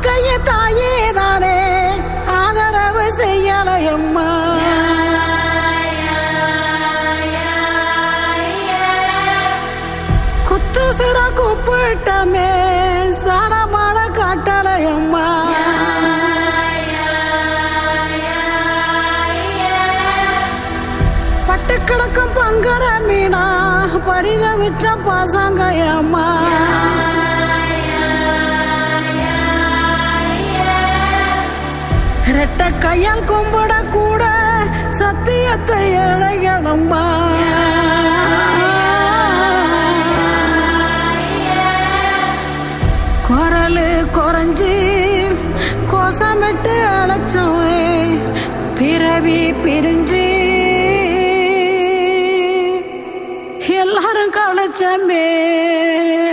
கைய தாயே தானே ஆதரவு செய்யலையம்மா குத்து சிற கூப்பிட்டமே சடமாட காட்டலையம்மா பட்டு கிடக்கும் பங்கர மீனா பரிதவிச்ச பாசங்க அம்மா ரெட்ட கையால் கும்பிட கூட சத்தியத்தை இழைகளம்மா குரலு குறைஞ்சி கோசமிட்டு அழைச்சவே பிறவி பிரிஞ்சு எல்லாரும் களைச்சமே